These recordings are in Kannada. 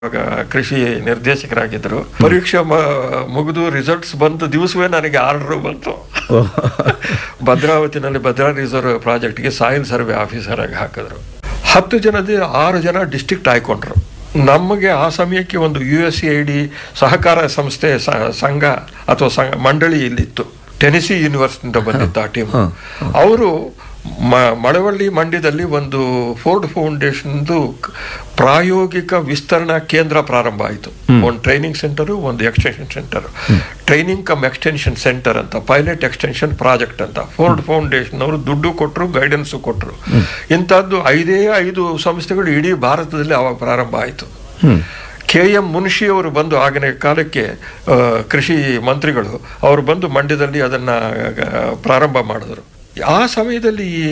ಇವಾಗ ಕೃಷಿ ನಿರ್ದೇಶಕರಾಗಿದ್ದರು ಪರೀಕ್ಷೆ ಮ- ಮುಗಿದು ರಿಸಲ್ಟ್ಸ್ ಬಂದ ದಿವಸವೇ ನನಗೆ ಆರ್ಡರ್ ಬಂತು ಭದ್ರಾವತಿನಲ್ಲಿ ಭದ್ರಾ ರಿಸರ್ವ್ ಪ್ರಾಜೆಕ್ಟ್ಗೆ ಸಾಯಿಲ್ ಸರ್ವೆ ಆಫೀಸರ್ ಆಗಿ ಹಾಕಿದ್ರು ಹತ್ತು ಜನದ ಆರು ಜನ ಡಿಸ್ಟ್ರಿಕ್ಟ್ ಆಯ್ಕೊಂಡ್ರು ನಮಗೆ ಆ ಸಮಯಕ್ಕೆ ಒಂದು ಯು ಎಸ್ ಐ ಡಿ ಸಹಕಾರ ಸಂಸ್ಥೆ ಸ- ಸಂಘ ಅಥವಾ ಸಂಘ ಮಂಡಳಿ ಇಲ್ಲಿತ್ತು ಟೆನಿಸಿ ಯೂನಿವರ್ಸಿಟಿಯಿಂದ ಬಂದಿತ್ತು ಆ ಟೀಮ್ ಅವರು ಮ- ಮಳವಳ್ಳಿ ಮಂಡ್ಯದಲ್ಲಿ ಒಂದು ಫೋರ್ಡ್ ಫೌಂಡೇಶನ್ದು ಕ- ಪ್ರಾಯೋಗಿಕ ವಿಸ್ತರಣಾ ಕೇಂದ್ರ ಪ್ರಾರಂಭ ಆಯಿತು ಒಂದು ಟ್ರೈನಿಂಗ್ ಸೆಂಟರು ಒಂದು extension centre training cum extension centre ಅಂತ ಪೈಲಟ್ ಎಕ್ಸ್ಟೆನ್ಷನ್ ಪ್ರಾಜೆಕ್ಟ್ ಅಂತ ಫೋರ್ಡ್ ಫೌಂಡೇಶನ್ ಅವರು ದುಡ್ಡು ಕೊಟ್ಟರು ಗೈಡೆನ್ಸು ಕೊಟ್ಟರು ಇಂಥದ್ದು ಐದೇ ಐದು ಸಂಸ್ಥೆಗಳು ಇಡೀ ಭಾರತದಲ್ಲಿ ಅವಾಗ ಪ್ರಾರಂಭ ಆಯಿತು ಕೆ ಎಂ ಮುನ್ಷಿ ಅವರು ಬಂದು ಆಗಿನ ಕಾಲಕ್ಕೆ ಆ, ಕೃಷಿ ಮಂತ್ರಿಗಳು ಅವರು ಬಂದು ಮಂಡ್ಯದಲ್ಲಿ ಅದನ್ನು ಪ್ರಾರಂಭ ಮಾಡಿದ್ರು ಆ ಸಮಯದಲ್ಲಿ ಈ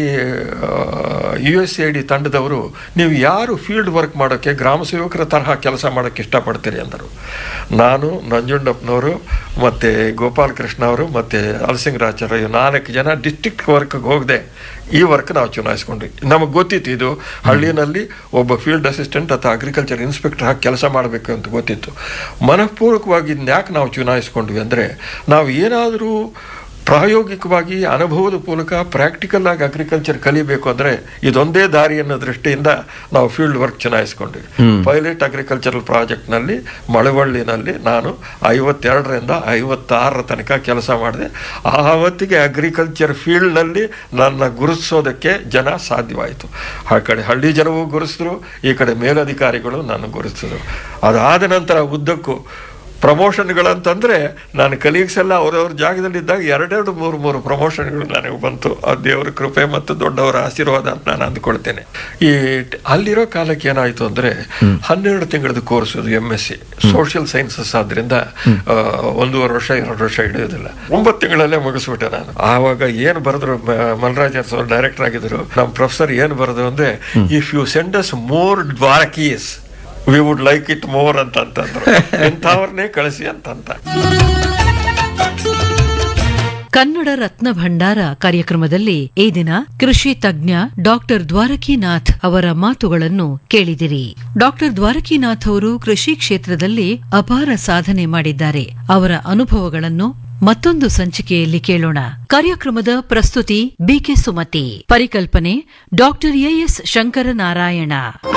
ಯು ಎಸ್ ಐ ಡಿ ತಂಡದವರು ನೀವು ಯಾರು ಫೀಲ್ಡ್ ವರ್ಕ್ ಮಾಡೋಕ್ಕೆ ಗ್ರಾಮ ಸೇವಕರ ತರಹ ಕೆಲಸ ಮಾಡೋಕ್ಕೆ ಇಷ್ಟಪಡ್ತೀರಿ ಅಂದರು ನಾನು ನಂಜುಂಡಪ್ಪನವರು ಮತ್ತು ಗೋಪಾಲ್ ಕೃಷ್ಣ ಅವರು ಮತ್ತು ಹಲಸಿಂಗರಾಚಾರ್ಯ ನಾಲ್ಕು ಜನ ಡಿಸ್ಟ್ರಿಕ್ಟ್ ವರ್ಕ್ಗೆ ಹೋಗದೆ ಈ ವರ್ಕ್ ನಾವು ಚುನಾಯಿಸ್ಕೊಂಡ್ವಿ ನಮಗೆ ಗೊತ್ತಿತ್ತು ಇದು ಹಳ್ಳಿನಲ್ಲಿ ಒಬ್ಬ ಫೀಲ್ಡ್ ಅಸಿಸ್ಟೆಂಟ್ ಅಥವಾ ಅಗ್ರಿಕಲ್ಚರ್ ಇನ್ಸ್ಪೆಕ್ಟರ್ ಹಾಕಿ ಕೆಲಸ ಮಾಡಬೇಕು ಅಂತ ಗೊತ್ತಿತ್ತು ಮನಃಪೂರ್ವಕವಾಗಿ ಯಾಕೆ ನಾವು ಚುನಾಯಿಸ್ಕೊಂಡ್ವಿ ಅಂದರೆ ನಾವು ಏನಾದರೂ ಪ್ರಾಯೋಗಿಕವಾಗಿ ಅನುಭವದ ಮೂಲಕ ಪ್ರಾಕ್ಟಿಕಲ್ ಆಗಿ ಅಗ್ರಿಕಲ್ಚರ್ ಕಲಿಬೇಕು ಅಂದರೆ ಇದೊಂದೇ ದಾರಿ ಅನ್ನೋ ದೃಷ್ಟಿಯಿಂದ ನಾವು ಫೀಲ್ಡ್ ವರ್ಕ್ ಚುನಾಯಿಸ್ಕೊಂಡ್ವಿ ಪೈಲಟ್ ಅಗ್ರಿಕಲ್ಚರಲ್ ಪ್ರಾಜೆಕ್ಟ್ನಲ್ಲಿ ಮಳವಳ್ಳಿನಲ್ಲಿ ನಾನು ಐವತ್ತೆರಡರಿಂದ ಐವತ್ತಾರರ ತನಕ ಕೆಲಸ ಮಾಡಿದೆ ಆ ಹೊತ್ತಿಗೆ ಅಗ್ರಿಕಲ್ಚರ್ ಫೀಲ್ಡ್ನಲ್ಲಿ ನನ್ನ ಗುರುತಿಸೋದಕ್ಕೆ ಜನ ಸಾಧ್ಯವಾಯಿತು ಆ ಕಡೆ ಹಳ್ಳಿ ಜನವೂ ಗುರುತಿಸಿದ್ರು ಈ ಕಡೆ ಮೇಲಧಿಕಾರಿಗಳು ನನ್ನ ಗುರುತಿಸಿದ್ರು ಅದಾದ ನಂತರ ಉದ್ದಕ್ಕೂ ಪ್ರಮೋಷನ್ಗಳಂತಂದ್ರೆ ನಾನು ಕಲೀಗ್ಸ್ ಎಲ್ಲ ಅವ್ರವ್ರ ಜಾಗದಲ್ಲಿದ್ದಾಗ ಎರಡೆರಡು ಮೂರು ಮೂರು ಪ್ರಮೋಷನ್ಗಳು ನನಗೆ ಬಂತು ಆ ದೇವರ ಕೃಪೆ ಮತ್ತು ದೊಡ್ಡವರ ಆಶೀರ್ವಾದ ಅಂತ ನಾನು ಅಂದ್ಕೊಳ್ತೇನೆ ಈ ಟ್- ಅಲ್ಲಿರೋ ಕಾಲಕ್ಕೆ ಏನಾಯ್ತು ಅಂದ್ರೆ ಹನ್ನೆರಡು ತಿಂಗಳದ ಕೋರ್ಸ್ ಅದು M S C social sciences ಆದ್ರಿಂದ ಆ, ಒಂದೂವರೆ ವರ್ಷ ಎರಡು ವರ್ಷ ಹಿಡಿಯೋದಿಲ್ಲ ಒಂಬತ್ತು ತಿಂಗಳಲ್ಲೇ ಮುಗಿಸ್ಬಿಟ್ಟೆ ನಾನು ಆವಾಗ ಏನು ಬರೆದ್ರು ಮಲ್ರಾಜ್ ಅವ್ರು ಡೈರೆಕ್ಟರ್ ಆಗಿದ್ರು ನಮ್ಮ ಪ್ರೊಫೆಸರ್ ಏನು ಬರೆದ್ರು ಅಂದ್ರೆ if you send us more Dwarakis we would like it more ಅಂತ ಅಂತಂದ್ರು ಇಂಥವ್ರನ್ನೇ ಕಳಿಸಿ ಅಂತಂತ ಕನ್ನಡ ರತ್ನ ಭಂಡಾರ ಕಾರ್ಯಕ್ರಮದಲ್ಲಿ ಈ ದಿನ ಕೃಷಿ ತಜ್ಞ ಡಾಕ್ಟರ್ ದ್ವಾರಕೀನಾಥ್ ಅವರ ಮಾತುಗಳನ್ನು ಕೇಳಿದಿರಿ ಡಾಕ್ಟರ್ ದ್ವಾರಕೀನಾಥ್ ಅವರು ಕೃಷಿ ಕ್ಷೇತ್ರದಲ್ಲಿ ಅಪಾರ ಸಾಧನೆ ಮಾಡಿದ್ದಾರೆ ಅವರ ಅನುಭವಗಳನ್ನು ಮತ್ತೊಂದು ಸಂಚಿಕೆಯಲ್ಲಿ ಕೇಳೋಣ ಕಾರ್ಯಕ್ರಮದ ಪ್ರಸ್ತುತಿ ಬಿಕೆ ಸುಮತಿ ಪರಿಕಲ್ಪನೆ ಡಾಕ್ಟರ್ ಎಎಸ್ ಶಂಕರನಾರಾಯಣ